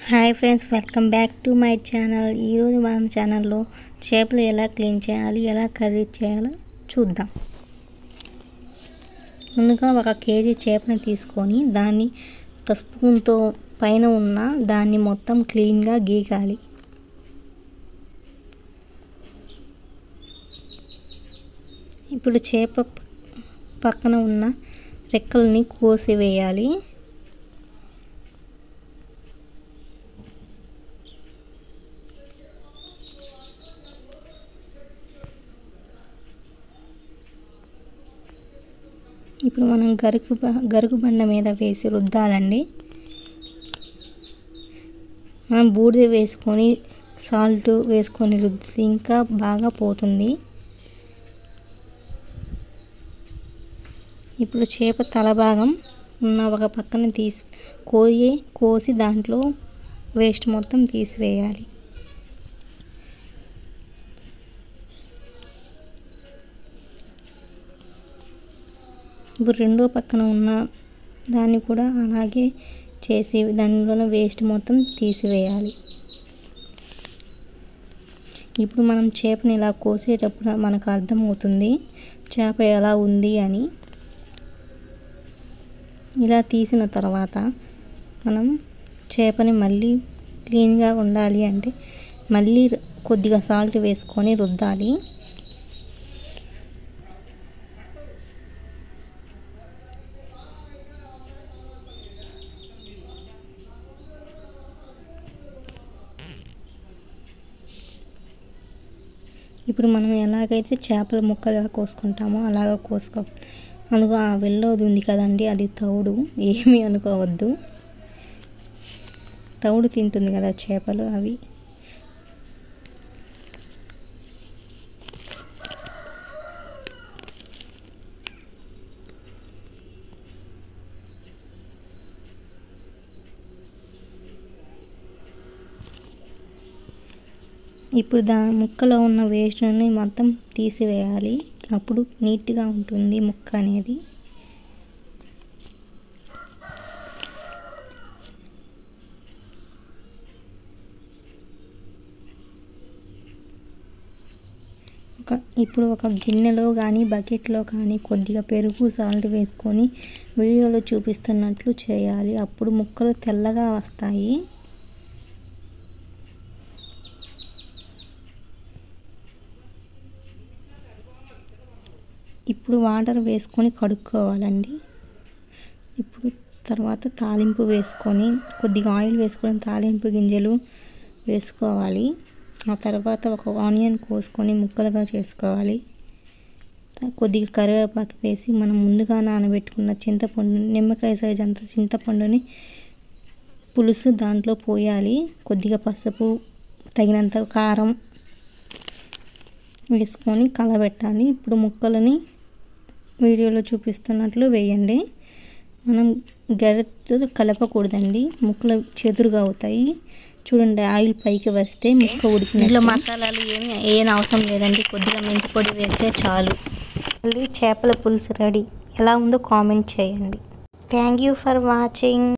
hi friends welcome back to my channel ఈరోజు మన ఛానల్లో చేపలు ఎలా క్లీన్ చేయాలి ఎలా కర్రీ చేయాలో చూద్దాం ముందుగా ఒక కేజీ చేపని తీసుకొని దాన్ని ఒక స్పూన్తో పైన ఉన్న దాన్ని మొత్తం క్లీన్గా గీకాలి ఇప్పుడు చేప పక్కన ఉన్న రెక్కల్ని కోసివేయాలి ఇప్పుడు మనం గరుకు బ- గరుకు బండ మీద వేసి రుద్దాలండి మనం బూడిద వేసుకొని సాల్ట్ వేసుకొని రుద్దితే ఇంకా బాగా పోతుంది ఇప్పుడు చేప తల భాగం ఉన్న ఒక పక్కన తీసి కోయి కోసి దాంట్లో వేస్ట్ మొత్తం తీసివేయాలి ఇప్పుడు రెండో పక్కన ఉన్న దాన్ని కూడా అలాగే చేసి దానిలోని వేస్ట్ మొత్తం తీసివేయాలి ఇప్పుడు మనం చేపని ఇలా కోసేటప్పుడు మనకు అర్థమవుతుంది చేప ఎలా ఉంది అని ఇలా తీసిన తర్వాత మనం చేపని మళ్ళీ క్లీన్గా ఉండాలి అంటే మళ్ళీ కొద్దిగా సాల్ట్ వేసుకొని రుద్దాలి ఇప్పుడు మనం ఎలాగైతే చేపల ముక్కలుగా కోసుకుంటామో అలాగ కోసుకో అందుకు ఆ వెళ్ళోది ఉంది కదండి అది తౌడు ఏమీ అనుకోవద్దు తౌడు తింటుంది కదా చేపలు అవి ఇప్పుడు దా ముక్కలో ఉన్న వేస్ట్ని మొత్తం తీసివేయాలి అప్పుడు నీట్గా ఉంటుంది ముక్క అనేది ఒక ఇప్పుడు ఒక గిన్నెలో కానీ బకెట్లో కానీ కొద్దిగా పెరుగు సాల్ట్ వేసుకొని వీడియోలో చూపిస్తున్నట్లు చేయాలి అప్పుడు ముక్కలు తెల్లగా వస్తాయి ఇప్పుడు వాటర్ వేసుకొని కడుక్కోవాలండి ఇప్పుడు తర్వాత తాలింపు వేసుకొని కొద్దిగా ఆయిల్ వేసుకొని తాలింపు గింజలు వేసుకోవాలి ఆ తర్వాత ఒక ఆనియన్ కోసుకొని ముక్కలుగా చేసుకోవాలి కొద్దిగా కరివేపాకు వేసి మనం ముందుగా నానబెట్టుకున్న చింతపండు నిమ్మకాయ సైజ్ అంత చింతపండుని పులుసు దాంట్లో పోయాలి కొద్దిగా పసుపు తగినంత కారం వేసుకొని కలబెట్టాలి ఇప్పుడు ముక్కలని వీడియోలో చూపిస్తున్నట్లు వేయండి మనం గరిటతో కలపకూడదండి ముక్కలు చెదురుగా అవుతాయి చూడండి ఆయిల్ పైకి వస్తే ముక్క ఉడికిన ఇంట్లో మసాలాలు ఏమి ఏం అవసరం లేదండి కొద్దిగా మెంతి పొడి వేస్తే చాలు మళ్ళీ చేపల పులుసు రెడీ ఎలా ఉందో కామెంట్ చేయండి థ్యాంక్ యూ ఫర్ వాచింగ్